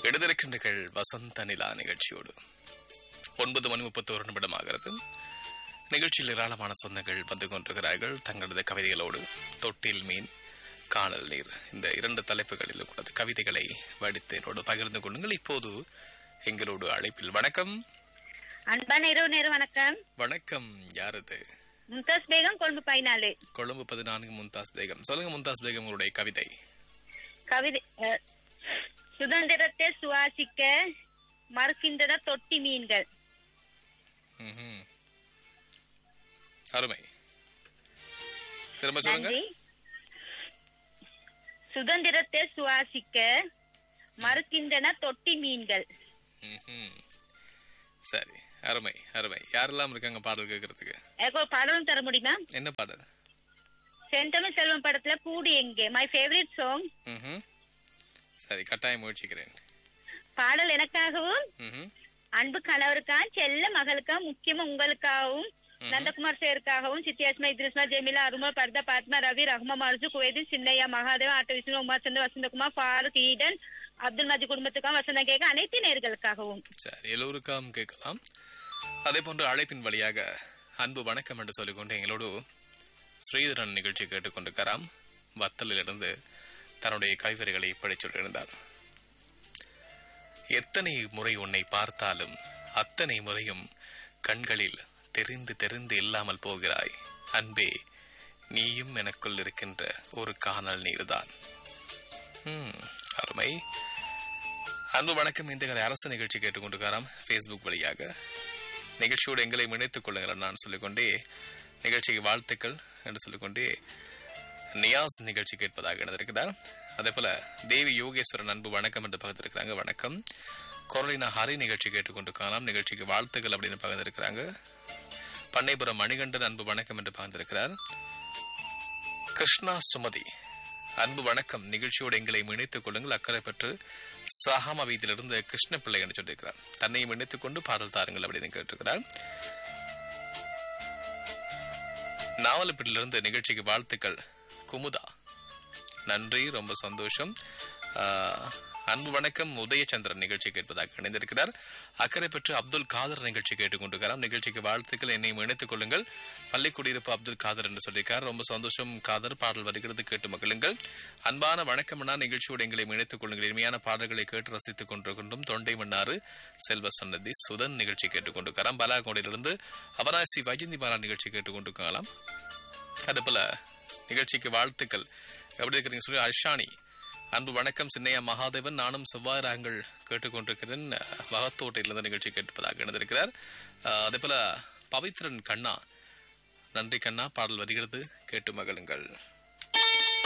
எடுத்திருக்கின்றீர்கள் வசந்த நிலா நிகழ்ச்சியோடு ஒன்பது மணி முப்பத்தோரு நிமிடமாகிறது நிகழ்ச்சியில் ஏராளமான சொந்தங்கள் வந்து கொண்டிருக்கிறார்கள் தங்களது கவிதைகளோடு தொட்டில் மீன் காணல் நீர் இந்த இரண்டு தலைப்புகளிலும் கூட கவிதைகளை வடித்து என்னோடு பகிர்ந்து கொள்ளுங்கள் இப்போது எங்களோடு அழைப்பில் வணக்கம் அன்பான இரவு நேரம் வணக்கம் வணக்கம் யாரது மும்தாஸ் பேகம் கொழும்பு பதினாலு கொழும்பு பதினான்கு மும்தாஸ் பேகம் சொல்லுங்க மும்தாஸ் பேகம் உங்களுடைய கவிதை கவிதை அஹ், சுதந்திரத்தை சுவாசிக்க மறுக்கின்றன தொட்டி மீன்கள் ம்ஹும். அருமை திரும்ப சொல்லுங்க நன்றி சுதந்திரத்தை சுவாசிக்க மறுக்கின்றன தொட்டி மீன்கள் ம்ஹும். சரி அருமை அருமை யாரெல்லாம் இருக்காங்க பாடல் கேட்கறதுக்கு எனக்கு ஒரு பாடலும் தர முடியுமா என்ன பாடல் செந்தமிழ் செல்வம் படத்துல கூடு எங்கே மை ஃபேவரட் சாங் ம்ஹும். சரி கட்டாயம் முயற்சிக்கிறேன் பாடல் எனக்காகவும் ம்ஹும். அன்பு கணவருக்காக செல்ல மகளுக்கா முக்கியமா உங்களுக்காகவும் நந்தகுமார் சேருக்காகவும் சித்தியாஸ்மா இத்ரிஸ்மா ஜெமிலா அருமா பர்தா பாத்மா ரவி ரஹ்மா மர்ஜு குவேதி சின்னையா மகாதேவன் ஆட்ட விஷ்ணு உமாச்சந்திர வசந்தகுமார் ஃபாரூக் ஈடன் அப்துல் மஜி குடும்பத்துக்காக வசந்தம் கேட்க அனைத்து நேர்களுக்காகவும் சரி எல்லோருக்கும் கேட்கலாம் அதே போன்று அழைப்பின் வழியாக அன்பு வணக்கம் என்று சொல்லிக்கொண்டு எங்களோடு ஸ்ரீதரன் நிகழ்ச்சி கேட்டுக்கொண்டிருக்கிறாம் வத்தலிலிருந்து தன்னுடைய கைவரிகளை இப்படி சொல்லியிருந்தார் எத்தனை முறை உன்னை பார்த்தாலும் அத்தனை முறையும் கண்களில் தெரிந்து தெரிந்து இல்லாமல் போகிறாய் அன்பே நீயும் எனக்குள் இருக்கின்ற ஒரு காணல் நீர்தான் ம், அருமை அன்பு வணக்கம் இந்த கதை அரசு நிகழ்ச்சி கேட்டுக்கொண்டிருக்காராம் ஃபேஸ்புக் வழியாக நிகழ்ச்சியோடு எங்களை இணைத்துக் கொள்ளுங்கள் நான் சொல்லிக்கொண்டே நிகழ்ச்சிக்கு வாழ்த்துக்கள் என்று சொல்லிக்கொண்டே நியாஸ் நிகழ்ச்சி கேட்பதாக இணைந்திருக்கிறார் அதே போல தேவி யோகேஸ்வரன் அன்பு வணக்கம் என்று பகிர்ந்திருக்கிறாங்க வணக்கம் கொரோலினா ஹரி நிகழ்ச்சி கேட்டுக்கொண்டிருக்கலாம் நிகழ்ச்சிக்கு வாழ்த்துக்கள் அப்படின்னு பகிர்ந்திருக்கிறாங்க பண்ணைபுரம் மணிகண்டன் அன்பு வணக்கம் என்று பகிர்ந்திருக்கிறார் கிருஷ்ணா சுமதி அன்பு வணக்கம் நிகழ்ச்சியோடு எங்களை இணைத்துக் கொள்ளுங்கள் அக்கறை பெற்று சகாம வீதியிலிருந்து கிருஷ்ண பிள்ளை என்று சொல்லியிருக்கிறார் தன்னையும் இணைத்துக் கொண்டு பாடல் தாருங்கள் அப்படின்னு கேட்டிருக்கிறார் நாவலப்பட்டிலிருந்து நிகழ்ச்சிக்கு வாழ்த்துக்கள் குமுதா நன்றி ரொம்ப சந்தோஷம் ஆஹ், அன்பு வணக்கம் உதயச்சந்திரன் நிகழ்ச்சி கேட்பதாக இணைந்திருக்கிறார் அக்கறை பெற்று அப்துல் காதர் நிகழ்ச்சி கேட்டுக்கொண்டிருக்கிறார் நிகழ்ச்சிக்கு வாழ்த்துக்கள் என்னையும் இணைத்துக் கொள்ளுங்கள் பள்ளிக்குடியிருப்பு அப்துல் காதர் என்று சொல்லியிருக்கார் ரொம்ப சந்தோஷம் காதர் பாடல் வருகிறது கேட்டு மகிழுங்கள் அன்பான வணக்கம் அண்ணா நிகழ்ச்சியோடு எங்களை இணைத்துக் கொள்ளுங்கள் இனிமையான பாடல்களை கேட்டு ரசித்துக் கொண்டிருக்கின்றோம் தொண்டை மன்னாறு செல்வ சன்னதி சுதன் நிகழ்ச்சி கேட்டுக்கொண்டிருக்கிறார் பலாகோடியிலிருந்து அவராசி வைஜந்தி பாலா நிகழ்ச்சி கேட்டுக்கொண்டிருக்கலாம் அதே போல நிகழ்ச்சிக்கு வாழ்த்துக்கள் எப்படி இருக்கிறீங்க சொல்லி அர்ஷானி அன்பு வணக்கம் சின்னையா மகாதேவன் நானும் செவ்வாய் ராகங்கள் கேட்டுக்கொண்டிருக்கிறேன் வகத்தோட்டையிலிருந்து நிகழ்ச்சி கேட்பதாக இணைந்திருக்கிறார் அஹ், அதே போல பவித்ரன் கண்ணா நன்றி கண்ணா பாடல் வருகிறது கேட்டு மகிழுங்கள்